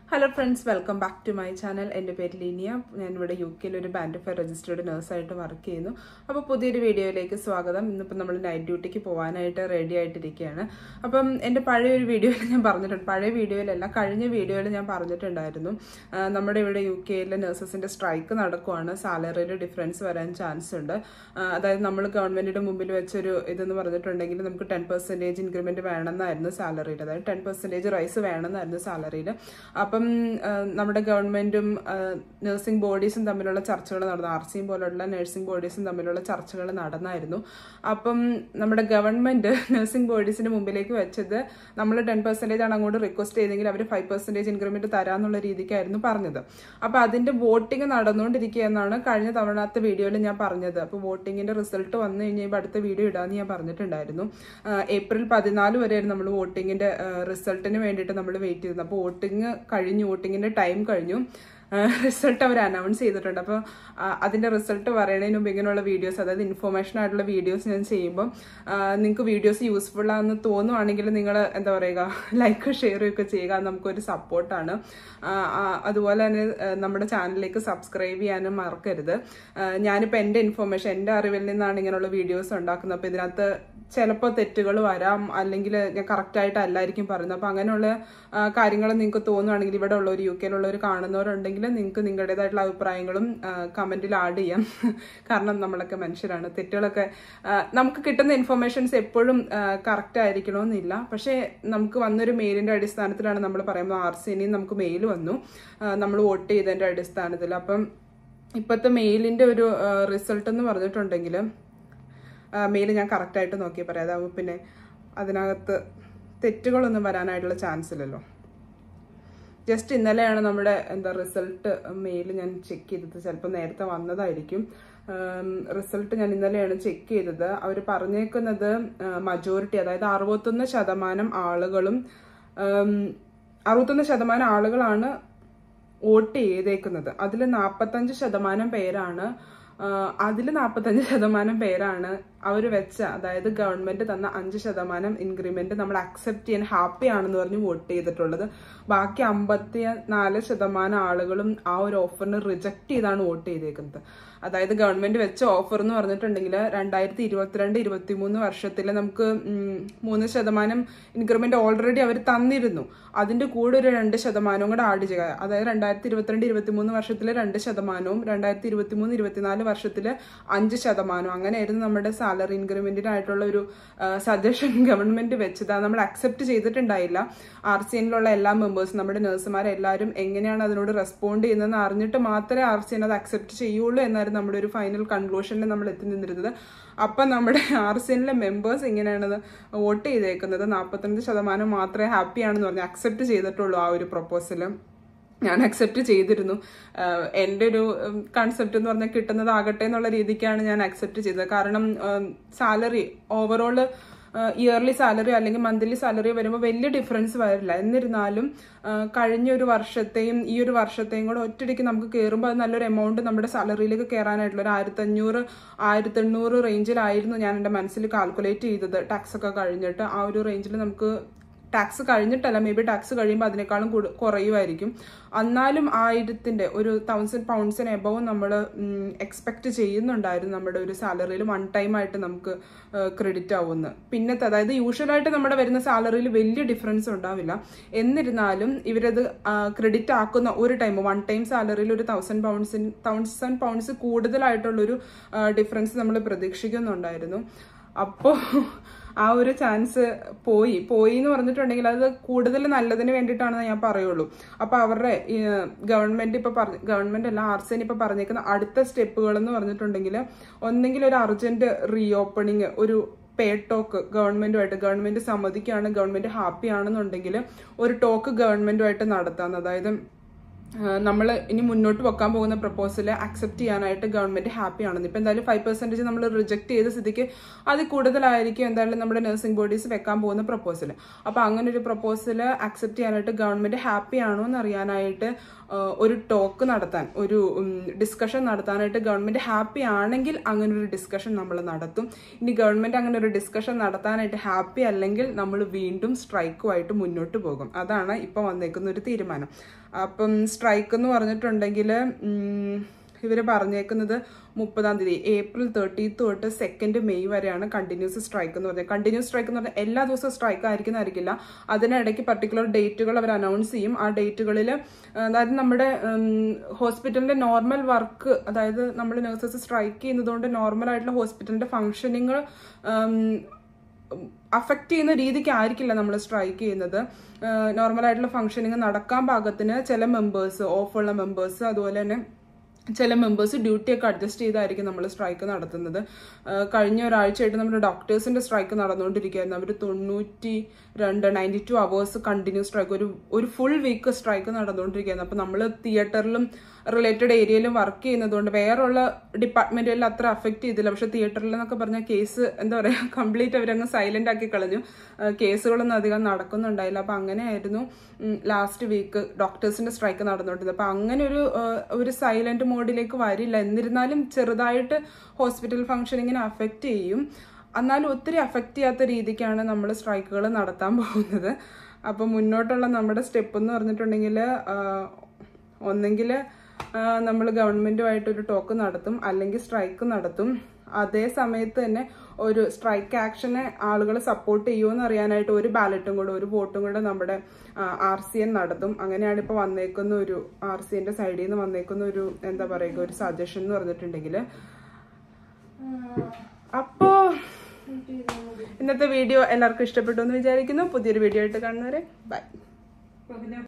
hello friends welcome back to my channel എൻ്റെ പേര് ലീനിയ ഞാനിവിടെ യു കെയിൽ ഒരു ബാൻഡ് ഫെയർ രജിസ്റ്റേർഡ് നഴ്സായിട്ട് വർക്ക് ചെയ്യുന്നു അപ്പോൾ പുതിയൊരു വീഡിയോയിലേക്ക് സ്വാഗതം ഇന്നിപ്പോൾ നമ്മൾ നൈറ്റ് ഡ്യൂട്ടിക്ക് പോകാനായിട്ട് റെഡി ആയിട്ടിരിക്കുകയാണ് അപ്പം എൻ്റെ പഴയ ഒരു വീഡിയോയിൽ ഞാൻ പറഞ്ഞിട്ടുണ്ട് പഴയ വീഡിയോയിലല്ല കഴിഞ്ഞ വീഡിയോയിൽ ഞാൻ പറഞ്ഞിട്ടുണ്ടായിരുന്നു ആ, നമ്മുടെ ഇവിടെ യു കെയിലെ നഴ്സസിൻ്റെ സ്ട്രൈക്ക് നടക്കുവാണ് സാലറിയിൽ ഡിഫറൻസ് വരാൻ ചാൻസ് ഉണ്ട് ആ, അതായത് നമ്മൾ ഗവൺമെൻറ്റിൻ്റെ മുമ്പിൽ വെച്ചൊരു ഇതെന്ന് പറഞ്ഞിട്ടുണ്ടെങ്കിൽ നമുക്ക് ടെൻ പെർസെൻറ്റേജ് ഇൻക്രിമെൻറ്റ് വേണമെന്നായിരുന്നു സാലറിയിൽ അതായത് ടെൻ പെർസെൻറ്റേജ് റൈസ് വേണമെന്നായിരുന്നു സാലറിയിൽ അപ്പം ആ, നമ്മുടെ ഗവൺമെന്റും നഴ്സിംഗ് ബോഡീസും തമ്മിലുള്ള ചർച്ചകൾ നടന്നു ആർ സിയും പോലുള്ള നഴ്സിംഗ് ബോഡീസും തമ്മിലുള്ള ചർച്ചകൾ നടന്നായിരുന്നു അപ്പം നമ്മുടെ ഗവൺമെന്റ് നഴ്സിംഗ് ബോഡീസിന്റെ മുമ്പിലേക്ക് വെച്ചത് നമ്മൾ ടെൻ പെർസെൻറ്റേജ് ആണ് അങ്ങോട്ട് റിക്വസ്റ്റ് ചെയ്തെങ്കിൽ അവർ ഫൈവ് പെർസെൻറ്റേജ് ഇൻക്രിമെന്റ് തരാന്നുള്ള രീതിക്കായിരുന്നു പറഞ്ഞത് അപ്പൊ അതിന്റെ വോട്ടിംഗ് നടന്നുകൊണ്ടിരിക്കുക എന്നാണ് കഴിഞ്ഞ തവണത്തെ വീഡിയോയിൽ ഞാൻ പറഞ്ഞത് അപ്പോൾ വോട്ടിങ്ങിന്റെ റിസൾട്ട് വന്നു കഴിഞ്ഞാൽ അടുത്ത വീഡിയോ ഇടാന്ന് ഞാൻ പറഞ്ഞിട്ടുണ്ടായിരുന്നു ആ, ഏപ്രിൽ പതിനാല് വരെയായിരുന്നു നമ്മൾ വോട്ടിങ്ങിന്റെ റിസൾട്ടിന് വേണ്ടിയിട്ട് നമ്മൾ വെയിറ്റ് ചെയ്തത് അപ്പോൾ വോട്ടിംഗ് കഴിഞ്ഞു വോട്ടിങ്ങിന്റെ ടൈം കഴിഞ്ഞു റിസൾട്ട് അവർ അനൗൺസ് ചെയ്തിട്ടുണ്ട് അപ്പോൾ അതിന്റെ റിസൾട്ട് പറയണതിന് മുമ്പ് ഇങ്ങനെയുള്ള വീഡിയോസ് അതായത് ഇൻഫോർമേഷൻ ആയിട്ടുള്ള വീഡിയോസ് ഞാൻ ചെയ്യുമ്പോൾ നിങ്ങൾക്ക് വീഡിയോസ് യൂസ്ഫുൾ ആണെന്ന് തോന്നുവാണെങ്കിൽ നിങ്ങൾ എന്താ പറയുക ലൈക്ക് ഷെയർ ഒക്കെ ചെയ്യുക അത് നമുക്കൊരു സപ്പോർട്ടാണ് അതുപോലെ തന്നെ ആ, നമ്മുടെ ചാനലിലേക്ക് സബ്സ്ക്രൈബ് ചെയ്യാനും മറക്കരുത് ആ, ഞാനിപ്പോൾ എൻ്റെ ഇൻഫോർമേഷൻ എൻ്റെ അറിവിൽ നിന്നാണ് ഇങ്ങനെയുള്ള വീഡിയോസ് ഉണ്ടാക്കുന്നത് അപ്പോൾ ഇതിനകത്ത് ചിലപ്പോൾ തെറ്റുകൾ വരാം അല്ലെങ്കിൽ ഞാൻ കറക്റ്റായിട്ട് അല്ലായിരിക്കും പറയുന്നത് അപ്പോൾ അങ്ങനെയുള്ള കാര്യങ്ങൾ നിങ്ങൾക്ക് തോന്നുവാണെങ്കിൽ ഇവിടെ ഉള്ളവർ യു കെയിലുള്ളവർ കാണുന്നവരുണ്ടെങ്കിൽ നിങ്ങൾക്ക് നിങ്ങളുടേതായിട്ടുള്ള അഭിപ്രായങ്ങളും കമൻറ്റിൽ ആഡ് ചെയ്യാം കാരണം നമ്മളൊക്കെ മനുഷ്യരാണ് തെറ്റുകളൊക്കെ ആ, നമുക്ക് കിട്ടുന്ന ഇൻഫർമേഷൻസ് എപ്പോഴും കറക്റ്റ് ആയിരിക്കണമെന്നില്ല പക്ഷേ നമുക്ക് വന്നൊരു മെയിലിൻ്റെ അടിസ്ഥാനത്തിലാണ് നമ്മൾ പറയുമ്പോൾ ആർ സി നമുക്ക് മെയിൽ വന്നു നമ്മൾ വോട്ട് ചെയ്തതിൻ്റെ അടിസ്ഥാനത്തിൽ അപ്പം ഇപ്പോഴത്തെ മെയിലിൻ്റെ ഒരു റിസൾട്ട് എന്ന് പറഞ്ഞിട്ടുണ്ടെങ്കിൽ മെയിൽ ഞാൻ കറക്റ്റായിട്ട് നോക്കി പറയാം അതാവുമ്പോൾ പിന്നെ അതിനകത്ത് തെറ്റുകളൊന്നും വരാനായിട്ടുള്ള ചാൻസ് ഇല്ലല്ലോ ജസ്റ്റ് ഇന്നലെയാണ് നമ്മുടെ എന്താ റിസൾട്ട് മെയിൽ ഞാൻ ചെക്ക് ചെയ്തത് ചിലപ്പോൾ നേരത്തെ വന്നതായിരിക്കും റിസൾട്ട് ഞാൻ ഇന്നലെയാണ് ചെക്ക് ചെയ്തത് അവർ പറഞ്ഞേക്കുന്നത് മജോറിറ്റി അതായത് അറുപത്തൊന്ന് ശതമാനം ആളുകളും ഉം, അറുപത്തൊന്ന് ശതമാനം ആളുകളാണ് വോട്ട് ചെയ്തേക്കുന്നത് അതിൽ നാൽപ്പത്തഞ്ച് ശതമാനം പേരാണ് അതിൽ നാൽപ്പത്തഞ്ച് ശതമാനം പേരാണ് അവർ വെച്ച അതായത് ഗവൺമെന്റ് തന്ന അഞ്ച് ശതമാനം ഇൻക്രിമെന്റ് നമ്മൾ അക്സെപ്റ്റ് ചെയ്യാൻ ഹാപ്പി ആണെന്ന് പറഞ്ഞ് വോട്ട് ചെയ്തിട്ടുള്ളത് ബാക്കി അമ്പത്തി നാല് ശതമാനം ആളുകളും ആ ഒരു ഓഫറിന് റിജക്ട് ചെയ്താണ് വോട്ട് ചെയ്തേക്കുന്നത് അതായത് ഗവൺമെന്റ് വെച്ച ഓഫർ എന്ന് പറഞ്ഞിട്ടുണ്ടെങ്കിൽ രണ്ടായിരത്തി ഇരുപത്തിരണ്ട് ഇരുപത്തി മൂന്ന് വർഷത്തിൽ നമുക്ക് ഉം, മൂന്ന് ശതമാനം ഇൻക്രിമെന്റ് ഓൾറെഡി അവർ തന്നിരുന്നു അതിന്റെ കൂടെ ഒരു രണ്ട് ശതമാനവും കൂടെ ആഡ് ചെയ്യുക അതായത് രണ്ടായിരത്തി ഇരുപത്തിരണ്ട് ഇരുപത്തി മൂന്ന് വർഷത്തിൽ രണ്ട് ശതമാനവും രണ്ടായിരത്തി ഇരുപത്തി മൂന്ന് ഇരുപത്തിനാല് വർഷത്തിൽ അഞ്ച് ശതമാനവും അങ്ങനെയായിരുന്നു നമ്മുടെ സാലറി ഇൻക്രിമെന്റിനായിട്ടുള്ള ഒരു സജഷൻ ഗവൺമെന്റ് വെച്ചത് അത് നമ്മൾ അക്സെപ്റ്റ് ചെയ്തിട്ടുണ്ടായില്ല ആർ സി എനിലുള്ള എല്ലാ മെമ്പേഴ്സും നമ്മുടെ നഴ്സുമാരെല്ലാവരും എങ്ങനെയാണ് അതിനോട് റെസ്പോണ്ട് ചെയ്യുന്നതെന്ന് അറിഞ്ഞിട്ട് മാത്രമേ ആർ സി എൻ അത് അക്സെപ്റ്റ് ചെയ്യുള്ളൂ എന്നായിരുന്നു നമ്മുടെ ഒരു ഫൈനൽ കൺക്ലൂഷനിൽ നമ്മൾ എത്തി നിന്നിരുന്നത് അപ്പം നമ്മുടെ ആർ സി എനിലെ മെമ്പേഴ്സ് ഇങ്ങനെയാണത് വോട്ട് ചെയ്തേക്കുന്നത് നാൽപ്പത്തഞ്ച് ശതമാനം മാത്രമേ ഹാപ്പി ആണെന്ന് പറഞ്ഞ് അക്സെപ്റ്റ് ചെയ്തിട്ടുള്ളൂ ആ ഒരു പ്രൊപ്പോസൽ ഞാൻ അക്സെപ്റ്റ് ചെയ്തിരുന്നു ആഹ് എൻ്റെ ഒരു കൺസെപ്റ്റ് എന്ന് പറഞ്ഞാൽ കിട്ടുന്നതാകട്ടെ എന്നുള്ള രീതിക്കാണ് ഞാൻ അക്സെപ്റ്റ് ചെയ്തത് കാരണം സാലറി ഓവറോൾ ഇയർലി സാലറി അല്ലെങ്കിൽ മന്ത്ലി സാലറി വരുമ്പോൾ വലിയ ഡിഫറൻസ് വരില്ല എന്നിരുന്നാലും ആഹ് കഴിഞ്ഞ ഒരു വർഷത്തെയും ഈ ഒരു വർഷത്തെയും കൂടെ ഒറ്റയടിക്ക് നമുക്ക് കയറുമ്പോൾ അത് നല്ലൊരു എമൗണ്ട് നമ്മുടെ സാലറിയിലേക്ക് കയറാനായിട്ടുള്ള ഒരു ആയിരത്തി അഞ്ഞൂറ് ആയിരത്തി എണ്ണൂറ് റേഞ്ചിലായിരുന്നു ഞാൻ എൻ്റെ മനസ്സിൽ കാൽക്കുലേറ്റ് ചെയ്തത് ടാക്സ് ഒക്കെ കഴിഞ്ഞിട്ട് ആ ഒരു റേഞ്ചിൽ നമുക്ക് ടാക്സ് കഴിഞ്ഞിട്ടല്ല മേ ബി ടാക്സ് കഴിയുമ്പോൾ അതിനേക്കാളും കൂടു- കുറയുമായിരിക്കും എന്നാലും ആയിരത്തിന്റെ ഒരു തൗസൻഡ് പൗണ്ട്സിന് എബവ് നമ്മൾ എക്സ്പെക്ട് ചെയ്യുന്നുണ്ടായിരുന്നു നമ്മുടെ ഒരു സാലറിയിൽ വൺ ടൈം ആയിട്ട് നമുക്ക് ക്രെഡിറ്റ് ആവുമെന്ന് പിന്നത്തെ അതായത് യൂഷ്വലായിട്ട് നമ്മുടെ വരുന്ന സാലറിയിൽ വലിയ ഡിഫറൻസ് ഉണ്ടാവില്ല എന്നിരുന്നാലും ഇവരത് ക്രെഡിറ്റ് ആക്കുന്ന ഒരു ടൈം വൺ ടൈം സാലറിയിൽ ഒരു തൗസൻഡ് പൗണ്ട്സിന് തൗസൻഡ് പൗണ്ട്സ് കൂടുതലായിട്ടുള്ളൊരു ഡിഫറൻസ് നമ്മൾ പ്രതീക്ഷിക്കുന്നുണ്ടായിരുന്നു അപ്പോൾ ആ ഒരു ചാൻസ് പോയി പോയി എന്ന് പറഞ്ഞിട്ടുണ്ടെങ്കിൽ അത് കൂടുതൽ നല്ലതിന് വേണ്ടിയിട്ടാണെന്ന് ഞാൻ പറയുള്ളൂ അപ്പൊ അവരുടെ ഗവൺമെന്റ് ഇപ്പൊ പറഞ്ഞ ഗവൺമെന്റ് അല്ല ആർ സി ഇപ്പൊ പറഞ്ഞേക്കുന്ന അടുത്ത സ്റ്റെപ്പുകൾ എന്ന് പറഞ്ഞിട്ടുണ്ടെങ്കിൽ ഒന്നെങ്കിൽ ഒരു അർജന്റ് റീ ഓപ്പണിങ് ഒരു പേ ടോക്ക് ഗവൺമെന്റുമായിട്ട് ഗവൺമെന്റ് സമ്മതിക്കുകയാണ് ഗവൺമെന്റ് ഹാപ്പി ആണെന്നുണ്ടെങ്കിൽ ഒരു ടോക്ക് ഗവൺമെന്റുമായിട്ട് നടത്താം അതായത് നമ്മൾ ഇനി മുന്നോട്ട് വെക്കാൻ പോകുന്ന പ്രപ്പോസൽ അക്സെപ്റ്റ് ചെയ്യാനായിട്ട് ഗവൺമെന്റ് ഹാപ്പി ആണെന്ന് ഇപ്പം എന്തായാലും ഫൈവ് പെർസെൻറ്റേജ് നമ്മൾ റിജക്ട് ചെയ്ത സ്ഥിതിക്ക് അത് കൂടുതലായിരിക്കും എന്തായാലും നമ്മുടെ നഴ്സിംഗ് ബോഡീസ് വെക്കാൻ പോകുന്ന പ്രപ്പോസൽ അപ്പോൾ അങ്ങനെ ഒരു പ്രപ്പോസൽ അക്സെപ്റ്റ് ചെയ്യാനായിട്ട് ഗവൺമെന്റ് ഹാപ്പി ആണോ എന്ന് അറിയാനായിട്ട് ആ, ഒരു ടോക്ക് നടത്താൻ ഒരു ഡിസ്കഷൻ നടത്താനായിട്ട് ഗവൺമെന്റ് ഹാപ്പി ആണെങ്കിൽ അങ്ങനെ ഒരു ഡിസ്കഷൻ നമ്മൾ നടത്തും ഇനി ഗവൺമെന്റ് അങ്ങനെ ഒരു ഡിസ്കഷൻ നടത്താനായിട്ട് ഹാപ്പി അല്ലെങ്കിൽ നമ്മൾ വീണ്ടും സ്ട്രൈക്കുമായിട്ട് മുന്നോട്ട് പോകും അതാണ് ഇപ്പൊ വന്നേക്കുന്ന ഒരു തീരുമാനം അപ്പം സ്ട്രൈക്ക് എന്ന് പറഞ്ഞിട്ടുണ്ടെങ്കിൽ ഇവർ പറഞ്ഞേക്കുന്നത് മുപ്പതാം തീയതി ഏപ്രിൽ തേർട്ടീത്ത് തൊട്ട് സെക്കൻഡ് മെയ് വരെയാണ് കണ്ടിന്യൂസ് സ്ട്രൈക്ക് എന്ന് പറഞ്ഞത് കണ്ടിന്യൂസ് സ്ട്രൈക്ക് എന്ന് പറഞ്ഞാൽ എല്ലാ ദിവസവും സ്ട്രൈക്ക് ആയിരിക്കുന്നതായിരിക്കില്ല അതിനിടയ്ക്ക് പർട്ടിക്കുലർ ഡേറ്റുകൾ അവർ അനൗൺസ് ചെയ്യും ആ ഡേറ്റുകളിൽ അതായത് നമ്മുടെ ഹോസ്പിറ്റലിന്റെ നോർമൽ വർക്ക് അതായത് നമ്മൾ നഴ്സസ് സ്ട്രൈക്ക് ചെയ്യുന്നതുകൊണ്ട് നോർമൽ ആയിട്ടുള്ള ഹോസ്പിറ്റലിന്റെ ഫംഗ്ഷനിങ് അഫക്റ്റ് ചെയ്യുന്ന രീതിക്ക് ആയിരിക്കില്ല നമ്മൾ സ്ട്രൈക്ക് ചെയ്യുന്നത് നോർമൽ ആയിട്ടുള്ള ഫംഗ്ഷനിങ് നടക്കാൻ പാകത്തിന് ചില മെമ്പേഴ്സ് ഓഫുള്ള മെമ്പേഴ്സ് അതുപോലെ തന്നെ ചില മെമ്പേഴ്സ് ഡ്യൂട്ടിയൊക്കെ അഡ്ജസ്റ്റ് ചെയ്തായിരിക്കും നമ്മൾ സ്ട്രൈക്ക് നടത്തുന്നത് കഴിഞ്ഞ ഒരാഴ്ചയായിട്ട് നമ്മുടെ ഡോക്ടേഴ്സിന്റെ സ്ട്രൈക്ക് നടന്നുകൊണ്ടിരിക്കുകയായിരുന്നു അവർ തൊണ്ണൂറ്റി രണ്ട് ninety two hours continuous strike ഒരു ഒരു ഫുൾ വീക്ക് സ്ട്രൈക്ക് നടന്നുകൊണ്ടിരിക്കുകയായിരുന്നു അപ്പോൾ നമ്മൾ തിയേറ്ററിലും റിലേറ്റഡ് ഏരിയയിലും വർക്ക് ചെയ്യുന്നതുകൊണ്ട് വേറെയുള്ള ഡിപ്പാർട്ട്മെന്റുകളിൽ അത്ര അഫക്റ്റ് ചെയ്തില്ല പക്ഷെ തിയേറ്ററിൽ എന്നൊക്കെ പറഞ്ഞ കേസ് എന്താ പറയുക കംപ്ലീറ്റ് അവരങ്ങ് സൈലന്റ് ആക്കി കളഞ്ഞു കേസുകളൊന്നും അധികം നടക്കുന്നുണ്ടായില്ല അപ്പൊ അങ്ങനെയായിരുന്നു ലാസ്റ്റ് വീക്ക് ഡോക്ടേഴ്സിന്റെ സ്ട്രൈക്ക് നടന്നുകൊണ്ടിരുന്നത് അപ്പൊ അങ്ങനെ ഒരു ഒരു സൈലന്റ് മോഡിലേക്ക് വരില്ല എന്നിരുന്നാലും ചെറുതായിട്ട് ഹോസ്പിറ്റൽ ഫംഗ്ഷനിങ്ങിനെ അഫക്റ്റ് ചെയ്യും എന്നാലും ഒത്തിരി അഫക്റ്റ് ചെയ്യാത്ത രീതിക്കാണ് നമ്മൾ സ്ട്രൈക്കുകൾ നടത്താൻ പോകുന്നത് അപ്പം മുന്നോട്ടുള്ള നമ്മുടെ സ്റ്റെപ്പ് എന്ന് പറഞ്ഞിട്ടുണ്ടെങ്കിൽ ഒന്നെങ്കിൽ നമ്മൾ ഗവൺമെന്റുമായിട്ട് ഒരു ടോക്ക് നടത്തും അല്ലെങ്കിൽ സ്ട്രൈക്ക് നടത്തും അതേ സമയത്ത് തന്നെ ഒരു സ്ട്രൈക്ക് ആക്ഷനെ ആളുകൾ സപ്പോർട്ട് ചെയ്യുമെന്ന് അറിയാനായിട്ട് ഒരു ബാലറ്റും കൂടെ ഒരു വോട്ടും കൂടെ നമ്മുടെ ആർ സി എൻ നടത്തും അങ്ങനെയാണ് ഇപ്പോൾ വന്നേക്കുന്ന ഒരു ആർ സി എൻ്റെ സൈഡിൽ നിന്ന് വന്നേക്കുന്ന ഒരു എന്താ പറയുക ഒരു സജഷൻ എന്ന് പറഞ്ഞിട്ടുണ്ടെങ്കിൽ അപ്പോ ഇന്നത്തെ വീഡിയോ എല്ലാവർക്കും ഇഷ്ടപ്പെട്ടു എന്ന് വിചാരിക്കുന്നു പുതിയൊരു വീഡിയോ ആയിട്ട് കാണുന്നവരെ ബൈ